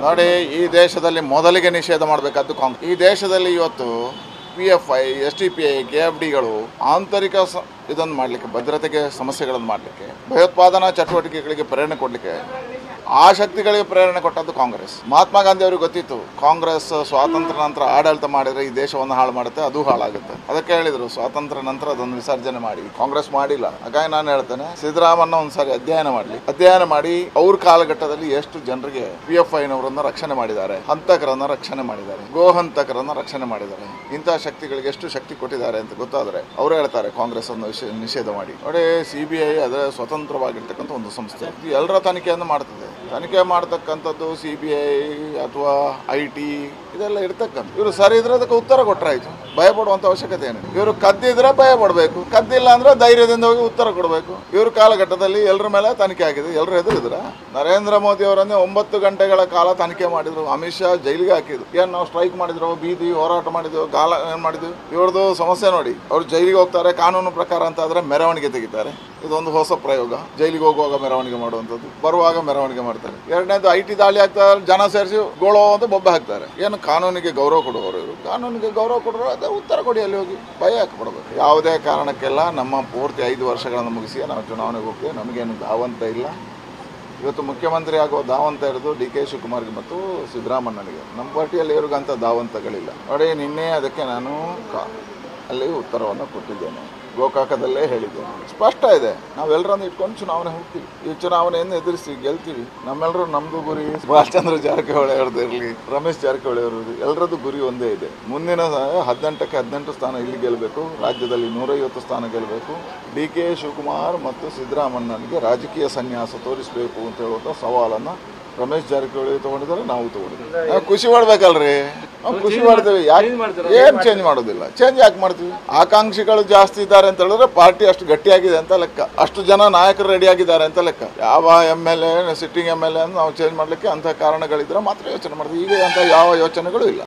ನೋಡಿ ಈ ದೇಶದಲ್ಲಿ ಮೊದಲಿಗೆ ನಿಷೇಧ ಮಾಡಬೇಕಾದ್ದು ಕಾಂಗ್ರೆಸ್ ಈ ದೇಶದಲ್ಲಿ ಇವತ್ತು P F I S T P I K F ಡಿಗಳು ಆಂತರಿಕ ಸ- ಇದನ್ನು ಮಾಡಲಿಕ್ಕೆ ಭದ್ರತೆಗೆ ಸಮಸ್ಯೆಗಳನ್ನು ಮಾಡಲಿಕ್ಕೆ ಭಯೋತ್ಪಾದನಾ ಚಟುವಟಿಕೆಗಳಿಗೆ ಪ್ರೇರಣೆ ಕೊಡಲಿಕ್ಕೆ ಆ ಶಕ್ತಿಗಳಿಗೆ ಪ್ರೇರಣೆ ಕೊಟ್ಟದ್ದು ಕಾಂಗ್ರೆಸ್ ಮಹಾತ್ಮ ಗಾಂಧಿ ಅವರಿಗೆ ಗೊತ್ತಿತ್ತು ಕಾಂಗ್ರೆಸ್ ಸ್ವಾತಂತ್ರ್ಯ ನಂತರ ಆಡಳಿತ ಮಾಡಿದ್ರೆ ಈ ದೇಶವನ್ನು ಹಾಳು ಮಾಡುತ್ತೆ ಅದು ಹಾಳಾಗುತ್ತೆ ಅದಕ್ಕೆ ಹೇಳಿದ್ರು ಸ್ವಾತಂತ್ರ್ಯ ನಂತರ ಅದನ್ನು ವಿಸರ್ಜನೆ ಮಾಡಿ ಕಾಂಗ್ರೆಸ್ ಮಾಡಿಲ್ಲ ಹಾಗಾಗಿ ನಾನು ಹೇಳ್ತೇನೆ ಸಿದ್ದರಾಮಣ್ಣ ಒಂದ್ಸಾರಿ ಅಧ್ಯಯನ ಮಾಡಲಿ ಅಧ್ಯಯನ ಮಾಡಿ ಅವ್ರ ಕಾಲಘಟ್ಟದಲ್ಲಿ ಎಷ್ಟು ಜನರಿಗೆ ಪಿ ಎಫ್ ಐನವರನ್ನ ರಕ್ಷಣೆ ಮಾಡಿದ್ದಾರೆ ಹಂತಕರನ್ನ ರಕ್ಷಣೆ ಮಾಡಿದ್ದಾರೆ ಗೋ ಹಂತಕರನ್ನ ರಕ್ಷಣೆ ಮಾಡಿದ್ದಾರೆ ಇಂತಹ ಶಕ್ತಿಗಳಿಗೆ ಎಷ್ಟು ಶಕ್ತಿ ಕೊಟ್ಟಿದ್ದಾರೆ ಅಂತ ಗೊತ್ತಾದ್ರೆ ಅವರು ಹೇಳ್ತಾರೆ ಕಾಂಗ್ರೆಸ್ ಅನ್ನು ವಿಷ- ನಿಷೇಧ ಮಾಡಿ ನೋಡಿ ಸಿ ಬಿ ಐ ಅದರ ಸ್ವತಂತ್ರವಾಗಿರ್ತಕ್ಕಂಥ ಒಂದು ಸಂಸ್ಥೆ ಇದು ಎಲ್ಲರ ತನಿಖೆಯನ್ನು ಮಾಡ್ತದೆ ತನಿಖೆ ಮಾಡ್ತಕ್ಕಂಥದ್ದು ಸಿ ಬಿ ಐ ಅಥವಾ ಐ ಟಿ ಇದೆಲ್ಲ ಇರ್ತಕ್ಕಂಥ ಇವರು ಸರಿ ಇದ್ರೆ ಅದಕ್ಕೆ ಉತ್ತರ ಕೊಟ್ಟರಾಯ್ತು ಭಯ ಪಡುವಂತ ಅವಶ್ಯಕತೆ ಏನಿದೆ ಇವರು ಕದ್ದಿದ್ರೆ ಭಯ ಪಡಬೇಕು ಕದ್ದಿಲ್ಲ ಅಂದ್ರೆ ಧೈರ್ಯದಿಂದ ಹೋಗಿ ಉತ್ತರ ಕೊಡಬೇಕು ಇವ್ರ ಕಾಲಘಟ್ಟದಲ್ಲಿ ಎಲ್ಲರ ಮೇಲೆ ತನಿಖೆ ಆಗಿದೆ ಎಲ್ಲರೂ ಎದುರಿದ್ರ ನರೇಂದ್ರ ಮೋದಿ ಅವರನ್ನೇ ಒಂಬತ್ತು ಗಂಟೆಗಳ ಕಾಲ ತನಿಖೆ ಮಾಡಿದ್ರು ಅಮಿತ್ ಶಾ ಜೈಲಿಗೆ ಹಾಕಿದ್ರು ಏನ್ ನಾವು ಸ್ಟ್ರೈಕ್ ಮಾಡಿದ್ರು ಬೀದಿ ಹೋರಾಟ ಮಾಡಿದ್ವು ಗಾಲ ಏನ್ ಮಾಡಿದ್ವಿ ಇವ್ರದ್ದು ಸಮಸ್ಯೆ ನೋಡಿ ಅವ್ರು ಜೈಲಿಗೆ ಹೋಗ್ತಾರೆ ಕಾನೂನು ಪ್ರಕಾರ ಅಂತ ಆದ್ರೆ ಮೆರವಣಿಗೆ ತೆಗಿತಾರೆ ಇದೊಂದು ಹೊಸ ಪ್ರಯೋಗ ಜೈಲಿಗೆ ಹೋಗುವಾಗ ಮೆರವಣಿಗೆ ಮಾಡುವಂಥದ್ದು ಬರುವಾಗ ಮೆರವಣಿಗೆ ಮಾಡ್ತಾರೆ ಎರಡನೇದು ಐ ಟಿ ದಾಳಿ ಆಗ್ತಾರೆ ಜನ ಸೇರಿಸಿ ಗೋಳೋ ಅಂತ ಬೊಬ್ಬೆ ಹಾಕ್ತಾರೆ ಏನು ಕಾನೂನಿಗೆ ಗೌರವ ಕೊಡುವವರು ಇವರು ಕಾನೂನಿಗೆ ಗೌರವ ಕೊಡೋರು ಅದೇ ಉತ್ತರ ಕೊಡಿ ಅಲ್ಲಿ ಹೋಗಿ ಭಯ ಯಾಕೆ ಪಡಬೇಕು ಯಾವುದೇ ಕಾರಣಕ್ಕೆಲ್ಲ ನಮ್ಮ ಪೂರ್ತಿ ಐದು ವರ್ಷಗಳನ್ನು ಮುಗಿಸಿ ನಾವು ಚುನಾವಣೆಗೆ ಹೋಗ್ತೀವಿ ನಮಗೇನು ಧಾವಂತ ಇಲ್ಲ ಇವತ್ತು ಮುಖ್ಯಮಂತ್ರಿ ಆಗುವ ಧಾವಂತ ಇರೋದು ಡಿ ಕೆ ಶಿವಕುಮಾರ್ಗೆ ಮತ್ತು ಸಿದ್ದರಾಮಣ್ಣನಿಗೆ ನಮ್ಮ ಪಾರ್ಟಿಯಲ್ಲಿ ಇವ್ರಿಗಂತ ಧಾವಂತಗಳಿಲ್ಲ ನೋಡಿ ನಿನ್ನೆ ಅದಕ್ಕೆ ನಾನು ಕಾ- ಅಲ್ಲಿ ಉತ್ತರವನ್ನು ಕೊಟ್ಟಿದ್ದೇನೆ ಗೋಕಾಕದಲ್ಲೇ ಹೇಳಿದ್ದೇನೆ ಸ್ಪಷ್ಟ ಇದೆ ನಾವೆಲ್ಲರನ್ನು ಇಟ್ಕೊಂಡು ಚುನಾವಣೆ ಹೋಗ್ತೀವಿ ಈ ಚುನಾವಣೆಯನ್ನು ಎದುರಿಸಿ ಗೆಲ್ತೀವಿ ನಮ್ಮೆಲ್ಲರೂ ನಮ್ದು ಗುರಿ ಸುಭಾಷ್ ಚಂದ್ರ ಜಾರಕಿಹೊಳಿ ಅವ್ರದ್ದು ಇರಲಿ ರಮೇಶ್ ಜಾರಕಿಹೊಳಿ ಅವ್ರದ್ದು ಎಲ್ಲರದ್ದು ಗುರಿ ಒಂದೇ ಇದೆ ಮುಂದಿನ ಸ- ಹದಿನೆಂಟಕ್ಕೆ ಹದಿನೆಂಟು ಸ್ಥಾನ ಇಲ್ಲಿ ಗೆಲ್ಲಬೇಕು ರಾಜ್ಯದಲ್ಲಿ ನೂರೈವತ್ತು ಸ್ಥಾನ ಗೆಲ್ಲಬೇಕು ಡಿ ಕೆ ಶಿವಕುಮಾರ್ ಮತ್ತು ಸಿದ್ದರಾಮಣ್ಣನಿಗೆ ರಾಜಕೀಯ ಸನ್ಯಾಸ ತೋರಿಸಬೇಕು ಅಂತ ಹೇಳುವಂಥ ಸವಾಲನ್ನು ರಮೇಶ್ ಜಾರಕಿಹೊಳಿ ತಗೊಂಡಿದ್ದಾರೆ ನಾವು ತಗೊಂಡಿದ್ದೀವಿ ನಾವು ಖುಷಿ ಪಡ್ಬೇಕಲ್ರಿ ನಾವು ಖುಷಿ ಮಾಡ್ತೇವೆ ಯಾಕೆ ಏನ್ ಚೇಂಜ್ ಮಾಡೋದಿಲ್ಲ ಚೇಂಜ್ ಯಾಕೆ ಮಾಡ್ತೀವಿ ಆಕಾಂಕ್ಷಿಗಳು ಜಾಸ್ತಿ ಇದ್ದಾರೆ ಅಂತ ಹೇಳಿದ್ರೆ ಪಾರ್ಟಿ ಅಷ್ಟು ಗಟ್ಟಿಯಾಗಿದೆ ಅಂತ ಲೆಕ್ಕ ಅಷ್ಟು ಜನ ನಾಯಕರು ರೆಡಿ ಆಗಿದ್ದಾರೆ ಅಂತ ಲೆಕ್ಕ ಯಾವ M L A sitting M L A ನಾವು ಚೇಂಜ್ ಮಾಡ್ಲಿಕ್ಕೆ ಅಂತ ಕಾರಣಗಳಿದ್ರೆ ಮಾತ್ರ ಯೋಚನೆ ಮಾಡ್ತೀವಿ ಈಗ ಅಂತ ಯಾವ ಯೋಚನೆಗಳು ಇಲ್ಲ